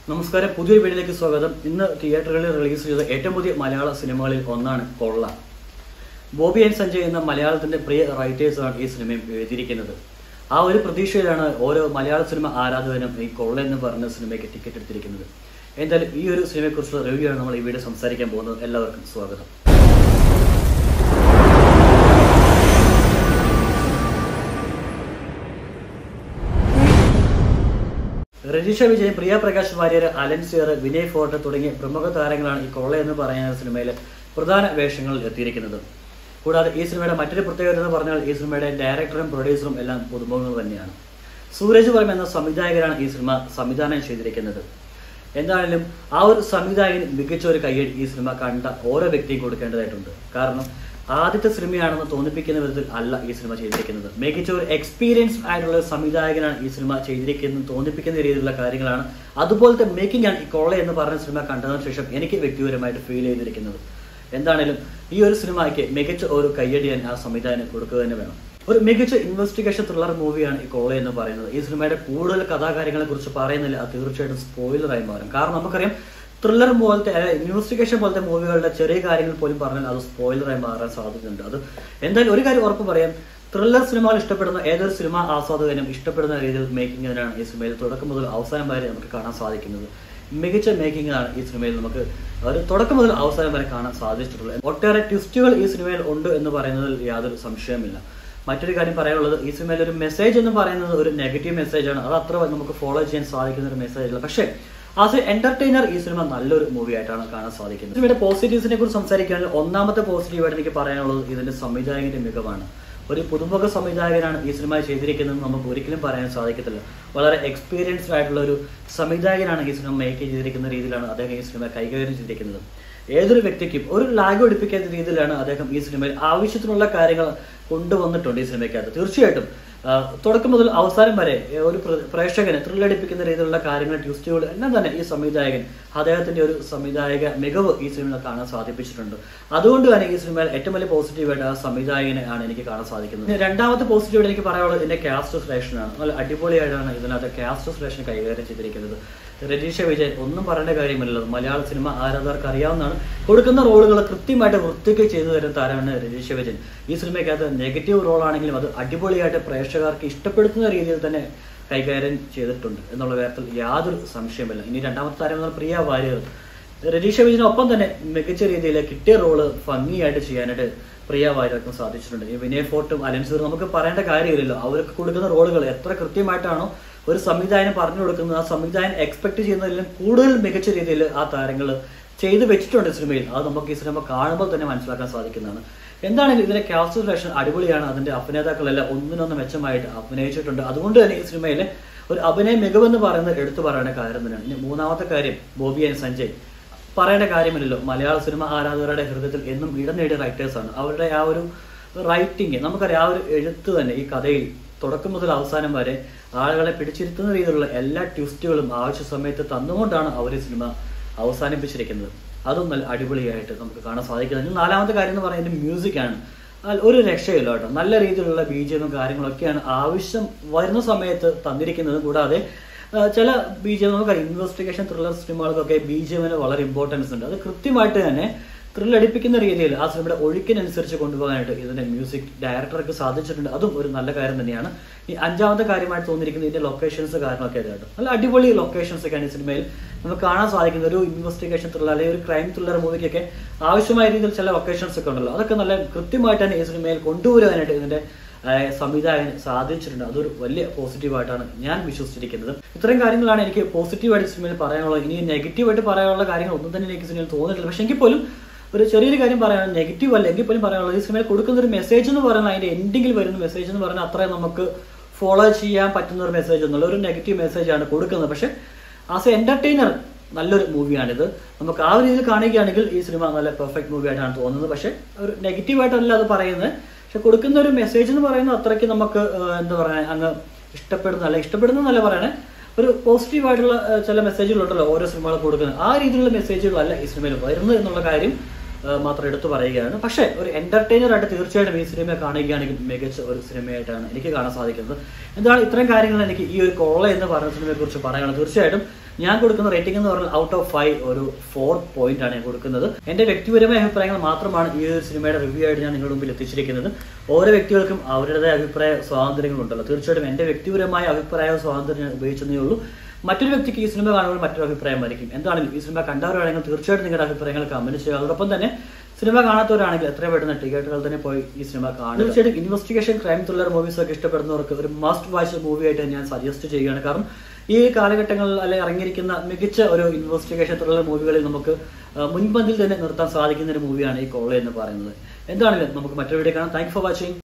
നമസ്കാരം പുതിയൊരു വീഡിയോയിലേക്ക് സ്വാഗതം ഇന്ന് തിയേറ്ററുകളിൽ റിലീസ് ചെയ്ത ഏറ്റവും പുതിയ മലയാള സിനിമകളിൽ ഒന്നാണ് കൊള്ള ബോബി ആൻഡ് സഞ്ജയ് എന്ന മലയാളത്തിന്റെ പ്രിയ റൈറ്റേഴ്സാണ് ഈ സിനിമയും എഴുതിയിരിക്കുന്നത് ആ ഒരു പ്രതീക്ഷയിലാണ് ഓരോ മലയാള സിനിമ ആരാധകനും ഈ കൊള്ള എന്ന് പറഞ്ഞ സിനിമയ്ക്ക് ടിക്കറ്റ് എടുത്തിരിക്കുന്നത് എന്തായാലും ഈ ഒരു സിനിമയെക്കുറിച്ചുള്ള റിവ്യൂ ആണ് നമ്മൾ ഈ വീഡിയോ സംസാരിക്കാൻ പോകുന്നത് എല്ലാവർക്കും സ്വാഗതം രജീഷ വിജയൻ പ്രിയ പ്രകാശ് വാര്യർ അലൻ സിയർ വിനയ് ഫോർട്ട് തുടങ്ങിയ പ്രമുഖ താരങ്ങളാണ് ഈ കൊള്ള എന്ന് പറയുന്ന സിനിമയിലെ പ്രധാന വേഷങ്ങളിൽ എത്തിയിരിക്കുന്നത് കൂടാതെ ഈ സിനിമയുടെ മറ്റൊരു പ്രത്യേകത എന്ന് പറഞ്ഞാൽ ഈ സിനിമയുടെ ഡയറക്ടറും പ്രൊഡ്യൂസറും എല്ലാം പുതുമുഖങ്ങൾ തന്നെയാണ് സൂരജ് വർമ്മ എന്ന സംവിധായകനാണ് ഈ സിനിമ സംവിധാനം ചെയ്തിരിക്കുന്നത് എന്തായാലും ആ ഒരു സംവിധായകൻ മികച്ച ഒരു കയ്യടി ഈ സിനിമ കണ്ട ഓരോ വ്യക്തിയും കൊടുക്കേണ്ടതായിട്ടുണ്ട് കാരണം ആദ്യത്തെ സിനിമയാണെന്ന് തോന്നിപ്പിക്കുന്ന വിധത്തിൽ അല്ല ഈ സിനിമ ചെയ്തിരിക്കുന്നത് മികച്ച ഒരു എക്സ്പീരിയൻസ് ആയിട്ടുള്ള ഒരു സംവിധായകനാണ് ഈ സിനിമ ചെയ്തിരിക്കുന്നത് തോന്നിപ്പിക്കുന്ന രീതിയിലുള്ള കാര്യങ്ങളാണ് അതുപോലത്തെ മേക്കിംഗ് ആണ് ഈ കൊള്ള എന്ന് പറഞ്ഞ സിനിമ കണ്ടതിന് ശേഷം എനിക്ക് വ്യക്തിപരമായിട്ട് ഫീൽ ചെയ്തിരിക്കുന്നത് എന്താണേലും ഈ ഒരു സിനിമയ്ക്ക് മികച്ച ഒരു കയ്യടിയാൻ ആ സംവിധായകന് കൊടുക്കുക തന്നെ വേണം ഒരു മികച്ച ഇൻവെസ്റ്റിഗേഷൻ ത്രില്ലർ മൂവിയാണ് ഈ കോള എന്ന് പറയുന്നത് ഈ സിനിമയുടെ കൂടുതൽ കഥാകാര്യങ്ങളെ കുറിച്ച് പറയുന്നില്ല അത് തീർച്ചയായിട്ടും സ്പോയിലറായി മാറും കാരണം നമുക്കറിയാം ത്രില്ലർ പോലത്തെ ഇൻവെസ്റ്റിഗേഷൻ പോലത്തെ മൂവികളുടെ ചെറിയ കാര്യങ്ങൾ പോലും പറഞ്ഞാൽ അത് സ്പോയിലറായി മാറാൻ സാധ്യതയുണ്ട് അത് എന്തായാലും ഒരു കാര്യം ഉറപ്പ് പറയാം ത്രില്ലർ സിനിമകൾ ഇഷ്ടപ്പെടുന്ന ഏതൊരു സിനിമ ആസ്വാദകനും ഇഷ്ടപ്പെടുന്ന രീതിയിൽ മേക്കിംഗ് തന്നെയാണ് ഈ സിനിമയിൽ തുടക്കം മുതൽ അവസാനം വരെ നമുക്ക് കാണാൻ സാധിക്കുന്നത് മികച്ച മേക്കിംഗ് ആണ് ഈ സിനിമയിൽ നമുക്ക് ഒരു തുടക്കം മുതൽ അവസാനം വരെ കാണാൻ സാധിച്ചിട്ടുള്ളത് ഒട്ടേറെ ട്വിസ്റ്റുകൾ ഈ സിനിമയിൽ ഉണ്ട് എന്ന് പറയുന്നതിൽ യാതൊരു സംശയമില്ല മറ്റൊരു കാര്യം പറയാനുള്ളത് ഈ സിനിമയിൽ ഒരു മെസ്സേജ് എന്ന് പറയുന്നത് ഒരു നെഗറ്റീവ് മെസ്സേജ് ആണ് അത് അത്ര നമുക്ക് ഫോളോ ചെയ്യാൻ സാധിക്കുന്ന ഒരു മെസ്സേജ് അല്ല പക്ഷേ ആസ് എ എന്റർടൈനർ ഈ സിനിമ നല്ലൊരു മൂവി ആയിട്ടാണ് കാണാൻ സാധിക്കുന്നത് സിനിമയുടെ പോസിറ്റീവ്സിനെ കുറിച്ച് സംസാരിക്കുകയാണെങ്കിൽ ഒന്നാമത്തെ പോസിറ്റീവായിട്ട് എനിക്ക് പറയാനുള്ളത് ഇതിന്റെ സംവിധായകന്റെ മികവാണ് ഒരു പുതുമുഖ സംവിധായകനാണ് ഈ സിനിമ ചെയ്തിരിക്കുന്നത് നമുക്ക് ഒരിക്കലും പറയാൻ സാധിക്കത്തില്ല വളരെ എക്സ്പീരിയൻസ്ഡ് ആയിട്ടുള്ള ഒരു സംവിധായകനാണ് ഈ സിനിമ മേക്ക് ചെയ്തിരിക്കുന്ന രീതിയിലാണ് അദ്ദേഹം ഈ സിനിമ കൈകാര്യം ചെയ്തിരിക്കുന്നത് ഏതൊരു വ്യക്തിക്കും ഒരു ലാഗ് ഒടിപ്പിക്കാത്ത രീതിയിലാണ് അദ്ദേഹം ഈ സിനിമയിൽ ആവശ്യത്തിനുള്ള കാര്യങ്ങൾ കൊണ്ടുവന്നിട്ടുണ്ട് ഈ സിനിമയ്ക്കകത്ത് തീർച്ചയായിട്ടും തുടക്കം മുതൽ അവസാനം വരെ ഒരു പ്രേക്ഷകനെ ത്രില്ലടിപ്പിക്കുന്ന രീതിയിലുള്ള കാര്യങ്ങൾ ട്വിസ്റ്റുകൾ എല്ലാം തന്നെ ഈ സംവിധായകൻ അദ്ദേഹത്തിന്റെ ഒരു സംവിധായക മികവ് ഈ സിനിമയിൽ കാണാൻ സാധിപ്പിച്ചിട്ടുണ്ട് അതുകൊണ്ട് തന്നെ ഈ സിനിമയിൽ ഏറ്റവും വലിയ പോസിറ്റീവായിട്ട് ആ സംവിധായകനെ ആണ് എനിക്ക് കാണാൻ സാധിക്കുന്നത് രണ്ടാമത്തെ പോസിറ്റീവായിട്ട് എനിക്ക് പറയാനുള്ളത് ഇതിന്റെ കാസ്റ്റ് സെലക്ഷൻ ആണ് നല്ല അടിപൊളിയായിട്ടാണ് ഇതിനകത്ത് കാസ്റ്റ് സെലക്ഷൻ കൈകാര്യം ചെയ്തിരിക്കുന്നത് രജീഷ വിജയൻ ഒന്നും പറയേണ്ട കാര്യമില്ലല്ലോ മലയാള സിനിമ ആരാധകർക്ക് അറിയാവുന്നതാണ് കൊടുക്കുന്ന റോളുകൾ കൃത്യമായിട്ട് വൃത്തിക്ക് ചെയ്തു തരുന്ന താരമാണ് രജീഷ വിജയൻ ഈ സിനിമയ്ക്കകത്ത് നെഗറ്റീവ് റോളാണെങ്കിലും അത് അടിപൊളിയായിട്ട് പ്രേക്ഷകർക്ക് ഇഷ്ടപ്പെടുത്തുന്ന രീതിയിൽ തന്നെ കൈകാര്യം ചെയ്തിട്ടുണ്ട് എന്നുള്ള കാര്യത്തിൽ യാതൊരു സംശയമില്ല ഇനി രണ്ടാമത്തെ താരം എന്നാൽ പ്രിയ വാര്യർ രജീഷ വിജയനൊപ്പം തന്നെ മികച്ച രീതിയിൽ കിട്ടിയ റോള് ഭംഗിയായിട്ട് ചെയ്യാനായിട്ട് പ്രിയ വാര്യർക്കും സാധിച്ചിട്ടുണ്ട് ഈ വിനയ് ഫോർട്ടും അലൻസൂർ നമുക്ക് പറയേണ്ട കാര്യമില്ലല്ലോ അവർക്ക് കൊടുക്കുന്ന റോളുകൾ എത്ര കൃത്യമായിട്ടാണോ ഒരു സംവിധായകൻ പറഞ്ഞു കൊടുക്കുന്നത് ആ സംവിധായകൻ എക്സ്പെക്ട് ചെയ്യുന്നതിലും കൂടുതൽ മികച്ച രീതിയിൽ ആ താരങ്ങൾ ചെയ്തു വെച്ചിട്ടുണ്ട് സിനിമയിൽ അത് നമുക്ക് ഈ സിനിമ കാണുമ്പോൾ തന്നെ മനസ്സിലാക്കാൻ സാധിക്കുന്നതാണ് എന്താണെങ്കിലും ഇതിന്റെ കാസ്റ്റ് സെലക്ഷൻ അടിപൊളിയാണ് അതിന്റെ അഭിനേതാക്കളെല്ലാം ഒന്നിനൊന്ന് മെച്ചമായിട്ട് അഭിനയിച്ചിട്ടുണ്ട് അതുകൊണ്ട് തന്നെ ഈ സിനിമയിലെ ഒരു അഭിനയ മികവെന്ന് പറയുന്നത് എടുത്തു പറയേണ്ട കാര്യം തന്നെയാണ് ഇനി മൂന്നാമത്തെ കാര്യം ബോബി ആൻഡ് സഞ്ജയ് പറയേണ്ട കാര്യമില്ലല്ലോ മലയാള സിനിമ ആരാധകരുടെ ഹൃദയത്തിൽ എന്നും ഇടം നേടിയ റൈറ്റേഴ്സാണ് അവരുടെ ആ ഒരു റൈറ്റിംഗ് നമുക്കറിയാം ആ ഒരു എഴുത്ത് തന്നെ ഈ കഥയിൽ തുടക്കം മുതൽ അവസാനം വരെ ആളുകളെ പിടിച്ചിരുത്തുന്ന രീതിയിലുള്ള എല്ലാ ട്വിസ്റ്റുകളും ആവശ്യ സമയത്ത് തന്നുകൊണ്ടാണ് അവർ ഈ സിനിമ അവസാനിപ്പിച്ചിരിക്കുന്നത് അതും നല്ല അടിപൊളിയായിട്ട് നമുക്ക് കാണാൻ സാധിക്കുന്നത് നാലാമത്തെ കാര്യം എന്ന് പറയുന്നത് മ്യൂസിക് ആണ് ഒരു രക്ഷയില്ല കേട്ടോ നല്ല രീതിയിലുള്ള ബീജവും കാര്യങ്ങളൊക്കെയാണ് ആവശ്യം വരുന്ന സമയത്ത് തന്നിരിക്കുന്നത് കൂടാതെ ചില ബി ജി എം നമുക്കറിയാം ഇൻവെസ്റ്റിഗേഷൻ ത്രില്ലർ സിനിമകൾക്കൊക്കെ ബി ജി എമ്മിന് വളരെ ഇമ്പോർട്ടൻസ് ഉണ്ട് അത് കൃത്യമായിട്ട് തന്നെ ത്രില്ലടിപ്പിക്കുന്ന രീതിയിൽ ആ സിനിമയുടെ ഒഴുക്കിനനുസരിച്ച് കൊണ്ടുപോകാനായിട്ട് ഇതിന്റെ മ്യൂസിക് ഡയറക്ടർക്ക് സാധിച്ചിട്ടുണ്ട് അതും ഒരു നല്ല കാര്യം തന്നെയാണ് ഈ അഞ്ചാമത്തെ കാര്യമായിട്ട് തോന്നിയിരിക്കുന്നത് ഇതിന്റെ ലൊക്കേഷൻസ് കാര്യങ്ങളൊക്കെ ആയിട്ട് നല്ല അടിപൊളി ലൊക്കേഷൻസ് ഒക്കെയാണ് ഈ സിനിമയിൽ നമുക്ക് കാണാൻ സാധിക്കുന്ന ഒരു ഇൻവെസ്റ്റിഗേഷൻ ത്രില്ലർ അല്ലെങ്കിൽ ഒരു ക്രൈം ത്രില്ലർ മൂവിക്കൊക്കെ ആവശ്യമായ രീതിയിൽ ചില ലൊക്കേഷൻസ് ഒക്കെ ഉണ്ടല്ലോ അതൊക്കെ നല്ല കൃത്യമായിട്ട് തന്നെ ഈ സിനിമയിൽ കൊണ്ടുവരാനായിട്ട് ഇതിന്റെ സംവിധായകന് സാധിച്ചിട്ടുണ്ട് അതൊരു വലിയ പോസിറ്റീവായിട്ടാണ് ഞാൻ വിശ്വസിച്ചിരിക്കുന്നത് ഇത്തരം കാര്യങ്ങളാണ് എനിക്ക് പോസിറ്റീവായിട്ട് സിനിമയിൽ പറയാനുള്ളത് ഇനി നെഗറ്റീവായിട്ട് പറയാനുള്ള കാര്യങ്ങൾ ഒന്നും തന്നെ എനിക്ക് സിനിമയിൽ തോന്നിയിട്ടില്ല പക്ഷെ എങ്കിൽ പോലും ഒരു ചെറിയൊരു കാര്യം പറയാൻ നെഗറ്റീവ് അല്ല എങ്കിൽ പോലും പറയാനുള്ളത് ഈ സിനിമയിൽ കൊടുക്കുന്ന ഒരു മെസ്സേജ് എന്ന് പറയുന്നത് അതിന്റെ എൻഡിങ്ങിൽ വരുന്ന മെസ്സേജ് എന്ന് പറഞ്ഞാൽ അത്രയും നമുക്ക് ഫോളോ ചെയ്യാൻ പറ്റുന്ന ഒരു മെസ്സേജ് എന്നുള്ള ഒരു നെഗറ്റീവ് മെസ്സേജ് ആണ് കൊടുക്കുന്നത് പക്ഷെ ആസ് എ എന്റർടൈനർ നല്ലൊരു മൂവിയാണിത് നമുക്ക് ആ ഒരു രീതിയിൽ കാണുകയാണെങ്കിൽ ഈ സിനിമ നല്ല പെർഫെക്റ്റ് മൂവി ആയിട്ടാണ് തോന്നുന്നത് പക്ഷെ ഒരു നെഗറ്റീവായിട്ടല്ല അത് പറയുന്നത് പക്ഷെ കൊടുക്കുന്ന ഒരു മെസ്സേജ് എന്ന് പറയുന്നത് അത്രയ്ക്ക് നമുക്ക് എന്താ പറയുക അങ്ങ് ഇഷ്ടപ്പെടുന്ന അല്ല ഇഷ്ടപ്പെടുന്ന എന്നല്ല പറയണേ ഒരു പോസിറ്റീവ് ആയിട്ടുള്ള ചില മെസ്സേജുകളുണ്ടല്ലോ ഓരോ സിനിമകൾ കൊടുക്കുന്നത് ആ രീതിയിലുള്ള മെസ്സേജുകളല്ല ഈ സിനിമയിൽ വരുന്നത് എന്നുള്ള കാര്യം മാത്രം എടുത്തു പറയുകയാണ് പക്ഷേ ഒരു എന്റർടൈനർ ആയിട്ട് തീർച്ചയായിട്ടും ഈ സിനിമ കാണുകയാണെങ്കിൽ മികച്ച ഒരു സിനിമയായിട്ടാണ് എനിക്ക് കാണാൻ സാധിക്കുന്നത് എന്താണ് ഇത്തരം കാര്യങ്ങൾ എനിക്ക് ഈ ഒരു കൊള്ള എന്ന് പറയുന്ന സിനിമയെ കുറിച്ച് പറയാനുള്ളത് തീർച്ചയായിട്ടും ഞാൻ കൊടുക്കുന്ന റേറ്റിംഗ് എന്ന് പറഞ്ഞാൽ ഔട്ട് ഓഫ് ഫൈവ് ഒരു ഫോർ പോയിന്റ് ആണ് ഞാൻ കൊടുക്കുന്നത് എന്റെ വ്യക്തിപരമായ അഭിപ്രായങ്ങൾ മാത്രമാണ് ഈ ഒരു സിനിമയുടെ റിവ്യൂ ആയിട്ട് ഞാൻ നിങ്ങളുടെ മുമ്പിൽ എത്തിച്ചിരിക്കുന്നത് ഓരോ വ്യക്തികൾക്കും അവരുടേതായ അഭിപ്രായ സ്വാതന്ത്ര്യങ്ങളുണ്ടല്ലോ തീർച്ചയായിട്ടും എന്റെ വ്യക്തിപരമായ അഭിപ്രായ സ്വാതന്ത്ര്യം ഞാൻ ഉപയോഗിച്ചതേ ഉള്ളൂ മറ്റൊരു വ്യക്തിക്ക് ഈ സിനിമ കാണുമ്പോൾ മറ്റൊരു അഭിപ്രായമായിരിക്കും എന്താണെങ്കിലും ഈ സിനിമ കണ്ടവരാണെങ്കിൽ തീർച്ചയായിട്ടും നിങ്ങളുടെ അഭിപ്രായങ്ങൾ കമന്റ് ചെയ്യുക അതോടൊപ്പം തന്നെ സിനിമ കാണാത്തവരാണെങ്കിൽ എത്ര പെട്ടെന്ന് ടിക്കറ്റുകൾ തന്നെ പോയി ഈ സിനിമ കാണുക തീർച്ചയായിട്ടും ഇൻവെസ്റ്റിഗേഷൻ ക്രൈം ത്രില്ലർ മൂവീസ് ഒക്കെ ഇഷ്ടപ്പെടുന്നവർക്ക് ഒരു മസ്റ്റ് വാച്ച് മൂവി ആയിട്ട് ഞാൻ സജസ്റ്റ് ചെയ്യുകയാണ് കാരണം ഈ കാലഘട്ടങ്ങളിൽ അല്ലെങ്കിൽ ഇറങ്ങിയിരിക്കുന്ന മികച്ച ഒരു ഇൻവെസ്റ്റിഗേഷൻ ത്രില്ലർ മൂവികളിൽ നമുക്ക് ആ, മുൻപന്തിൽ തന്നെ നിർത്താൻ സാധിക്കുന്ന ഒരു മൂവിയാണ് ഈ കോള എന്ന് പറയുന്നത് എന്താണെങ്കിലും നമുക്ക് മറ്റൊരു വീഡിയോ കാണാം താങ്ക് ഫോർ വാച്ചിങ്